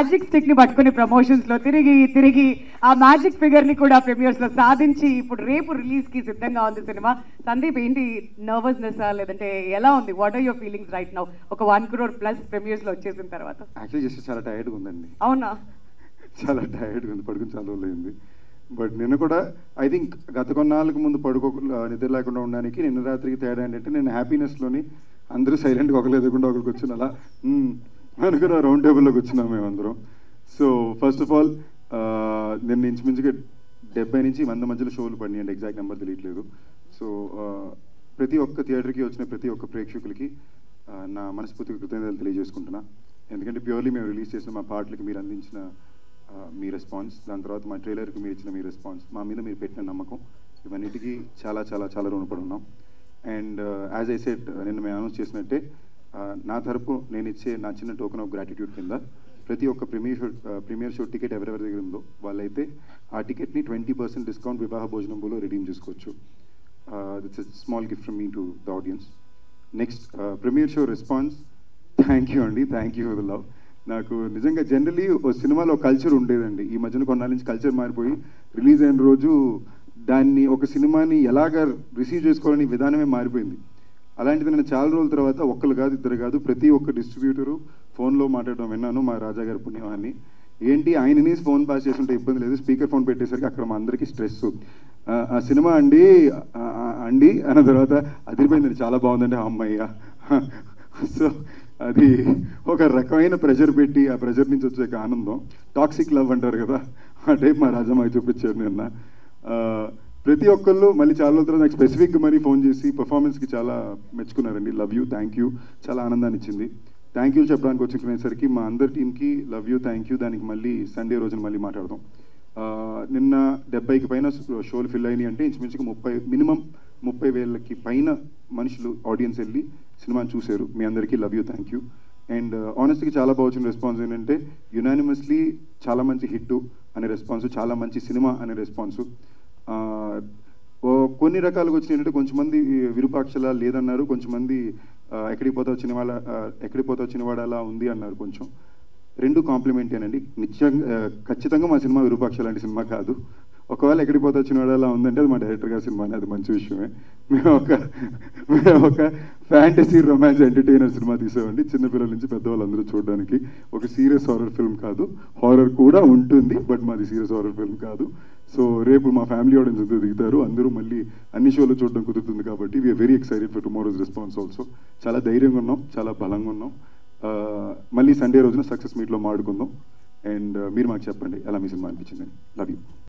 magic stick ని పట్టుకుని promotions లో తిరిగి తిరిగి ఆ మ్యాజిక్ ఫిగర్ ని కూడా ప్రీమియర్స్ లో సాధించి ఇప్పుడు రేపు రిలీజ్ కి సిద్ధంగా ఉంది సినిమా సందీప్ ఏంటి నర్వస్నెస్ లేదంటే ఎలా ఉంది what are your feelings right now ఒక వన్ క్రోర్ ప్లస్ ప్రీమియర్స్ లో వచ్చేసిన తర్వాత యాక్చువల్లీ జస్ట్ చాలా టైర్డ్గా ఉందండి అవునా చాలా టైర్డ్గా ఉంది పడుకుని చాలా రోజులైంది బట్ నిన్న కూడా ఐ థింక్ గత కొన్నాళ్ళకు ముందు పడుకో నిద్ర లేకుండా ఉండడానికి నిన్న రాత్రికి తేడా ఏంటంటే నేను హ్యాపీనెస్లోని అందరూ సైలెంట్గా ఒకరు ఎదుగుండా ఒకరికి వచ్చిన అలా "మ్మ్" అనుకున్న రౌండ్ టేబుల్లోకి వచ్చినాం మేమందరం సో ఫస్ట్ ఆఫ్ ఆల్ నిన్న ఇంచుమించుగా డెబ్బై నుంచి వంద మధ్యలో షోలు పడినాయండి ఎగ్జాక్ట్ నెంబర్ తెలియట్లేదు సో ప్రతి ఒక్క థియేటర్కి వచ్చిన ప్రతి ఒక్క ప్రేక్షకులకి ఆ, నా మనస్ఫూర్తిగా కృతజ్ఞతలు తెలియజేసుకుంటున్నా ఎందుకంటే ప్యూర్లీ మేము రిలీజ్ చేసిన మా పాటలకి మీరు అందించిన ఆ, మీ రెస్పాన్స్ దాని తర్వాత మా ట్రైలర్కి మీరు ఇచ్చిన మీ రెస్పాన్స్ మా మీద మీరు పెట్టిన నమ్మకం ఇవన్నిటికీ చాలా చాలా చాలా రుణపడి ఉన్నాం అండ్ యాజ్ ఐ సెట్ నిన్న మేము అనౌన్స్ చేసినట్టే ఆ, నా తరపు నేను ఇచ్చే నా చిన్న టోకెన్ ఆఫ్ గ్రాటిట్యూడ్ కింద ప్రతి ఒక్క premiere show premiere show ticket ఎవరెవరి దగ్గర ఉందో వాళ్ళైతే ఆ టికెట్ని ట్వంటీ పర్సెంట్ డిస్కౌంట్ వివాహ భోజనంలో రిడీమ్ చేసుకోవచ్చు that's a small gift from me to the audience next premiere show response thank you అండి thank you for the love నాకు నిజంగా జనరలీ ఓ సినిమాలో కల్చర్ ఉండేదండి ఈ మధ్యన కొన్నాళ్ళ నుంచి కల్చర్ మారిపోయి రిలీజ్ అయిన రోజు దాన్ని ఒక సినిమాని ఎలాగ రిసీవ్ చేసుకోవాలని విధానమే మారిపోయింది అలాంటిది నేను చాలా రోజుల తర్వాత ఒక్కరు కాదు ఇద్దరు కాదు ప్రతి ఒక్క డిస్ట్రిబ్యూటరు ఫోన్లో మాట్లాడడం విన్నాను మా రాజా గారి పుణ్యమాన్ని ఏంటి ఆయనని ఫోన్ పాస్ చేస్తుంటే ఇబ్బంది లేదు స్పీకర్ ఫోన్ పెట్టేసరికి అక్కడ మా అందరికీ స్ట్రెస్ ఆ సినిమా అండి ఆ, ఆ, అండి అన్న తర్వాత అదిరిపోయిందండి చాలా బాగుందండి అమ్మయ్య సో అది ఒక రకమైన ప్రెషర్ పెట్టి ఆ ప్రెషర్ నుంచి వచ్చే ఒక ఆనందం టాక్సిక్ లవ్ అంటారు కదా ఆ టైప్ మా రాజా మాకు చూపించారు నిన్న ఆ, ప్రతి ఒక్కళ్ళు మళ్ళీ చాలా రోజుల తర్వాత నాకు స్పెసిఫిక్గా మరీ ఫోన్ చేసి పర్ఫార్మెన్స్కి చాలా మెచ్చుకున్నారండి లవ్ యూ థ్యాంక్ యూ చాలా ఆనందాన్ని ఇచ్చింది థ్యాంక్ యూ చెప్పడానికి వచ్చినసరికి మా అందరి టీంకి లవ్ యూ థ్యాంక్ యూ దానికి మళ్ళీ సండే రోజున మళ్ళీ మాట్లాడదాం ఆ, నిన్న డెబ్బైకి పైన షోలు ఫిల్ అయినాయి అంటే ఇంచుమించుగా ముప్పై మినిమం ముప్పై వేలకి పైన మనుషులు ఆడియన్స్ వెళ్ళి సినిమాని చూశారు మీ అందరికీ love you thank you and ఆనెస్ట్గా చాలా బాగా వచ్చిన రెస్పాన్స్ ఏంటంటే యునానిమస్లీ చాలా మంచి హిట్ అనే రెస్పాన్స్ చాలా మంచి సినిమా అనే రెస్పాన్స్ కొన్ని రకాలుగా వచ్చినాయి ఏంటంటే కొంచెమంది విరూపాక్షల లేదన్నారు కొంచెమంది ఆ, ఎక్కడికి పోతా వచ్చిన వాళ్ళ ఆ, ఎక్కడికి పోతా వచ్చిన వాడు అలా ఉంది అన్నారు కొంచెం రెండు కాంప్లిమెంటేనండి నిత్యంగా ఆ, ఖచ్చితంగా మా సినిమా విరూపాక్ష లాంటి సినిమా కాదు ఒకవేళ ఎక్కడికి పోతా వచ్చిన వాడు అలా ఉందంటే అది మా డైరెక్టర్ గారి సినిమానే అది మంచి విషయమే మేము ఒక మేము ఒక ఫ్యాంటసీ రొమాన్స్ ఎంటర్టైనర్ సినిమా తీసామండి చిన్నపిల్లల నుంచి పెద్దవాళ్ళందరూ చూడడానికి ఒక సీరియస్ హారర్ ఫిల్మ్ కాదు హారర్ కూడా ఉంటుంది బట్ మాది సీరియస్ హారర్ ఫిల్మ్ కాదు సో రేపు మా ఫ్యామిలీ ఆడియన్స్ అంతా దిగుతారు అందరూ మళ్ళీ అన్ని షోలు చూడడం కుదురుతుంది కాబట్టి we are very excited for tomorrow's response also చాలా ధైర్యంగా ఉన్నాం చాలా బలంగా ఉన్నాం ఆ, మళ్ళీ సండే రోజున సక్సెస్ మీట్లో మాడుకుందాం అండ్ మీరు మాకు చెప్పండి ఎలా మీ సినిమా అనిపించింది లవ్ యూ